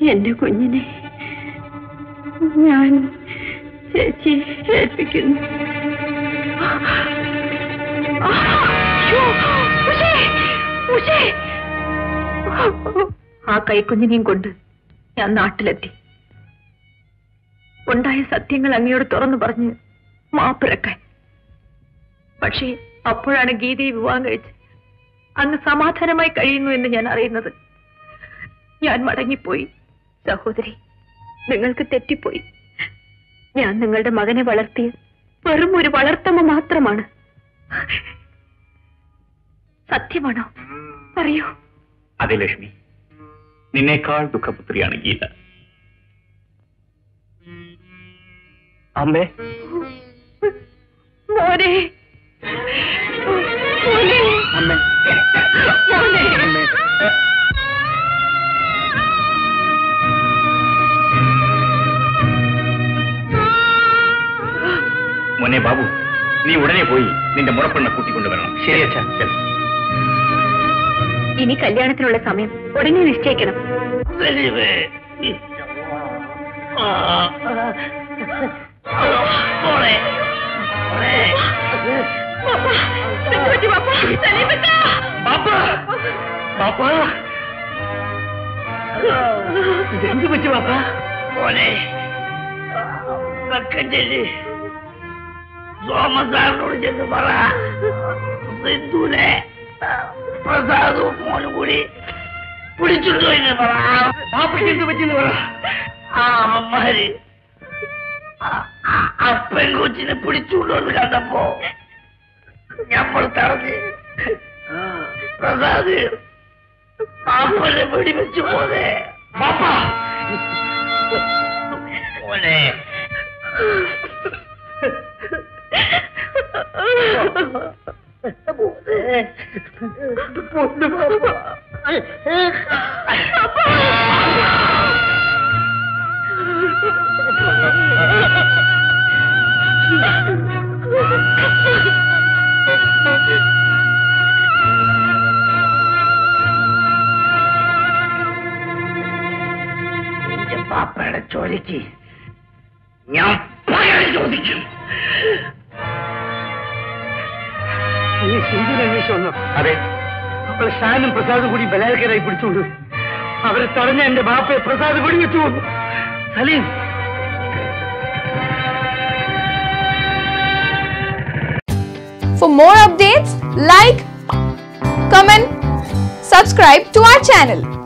എന്റെ കുഞ്ഞിനെ ഞാൻ ചേച്ചി ഏൽപ്പിക്കുന്നു ആ കൈക്കുഞ്ഞിനെയും കൊണ്ട് ഞാൻ നാട്ടിലെത്തി ഉണ്ടായ സത്യങ്ങൾ അങ്ങയോട് തുറന്നു പറഞ്ഞ് മാപ്പിളക്കാൻ പക്ഷേ അപ്പോഴാണ് ഗീതയെ വിവാഹം കഴിച്ച് അങ്ങ് സമാധാനമായി കഴിയുന്നു എന്ന് ഞാൻ അറിയുന്നത് ഞാൻ മടങ്ങിപ്പോയി സഹോദരി നിങ്ങൾക്ക് തെറ്റിപ്പോയി ഞാൻ നിങ്ങളുടെ മകനെ വളർത്തിയ വെറും ഒരു വളർത്തമ്മ മാത്രമാണ് സത്യമാണോ പറയൂ അതെ ലക്ഷ്മി നിന്നേക്കാൾ ദുഃഖപുത്രിയാണ് ഗീത അമ്മേ മോനെ മോനെ അമ്മേ മോനെ അമ്മേ മോനെ ബാബു നീ ഉടനെ പോയി നിന്റെ മുറപ്പെണ്ണ കൂട്ടിക്കൊണ്ടുവരണം ശരി അച്ഛാ ഇനി കല്യാണത്തിനുള്ള സമയം ഉടനെ നിശ്ചയിക്കണം എന്ത് പറ്റി പാപ്പ മോനെ വെക്കഞ്ചേരി സോമസാറിനോട് ചെന്ന് പറ സിന്ധുനെ പ്രസാദും മോനും കൂടി പിടിച്ചിട്ടു എന്ന് പറ പാപ്പയ്ക്ക് എന്ത് പറ്റിയെന്ന് പറ ആ അമ്മമാര് ആ പെൺകൊച്ചിനെ പിടിച്ചുകൊണ്ടുവന്ന് കണ്ടപ്പോ നമ്മൾ തടഞ്ഞ് പ്രസാദ് പാപ്പനെ വെടിവെച്ചു പോന്നെ പാപ്പ മോനെ നിന്റെ പാപ്പയുടെ ചോദിക്ക് ഞാൻ പകരം ചോദിക്കും നീ സിന്ധുവിനെ അന്വേഷിച്ചു വന്നോ അതെ അപ്പോൾ ഷാനും പ്രസാദും കൂടി ബലാത്കാരായി പിടിച്ചുകൊണ്ട് അവരെ തടഞ്ഞ എന്റെ ബാപ്പയെ പ്രസാദ് വെടിവെച്ചു വന്നു Saleem For more updates, like, comment, subscribe to our channel.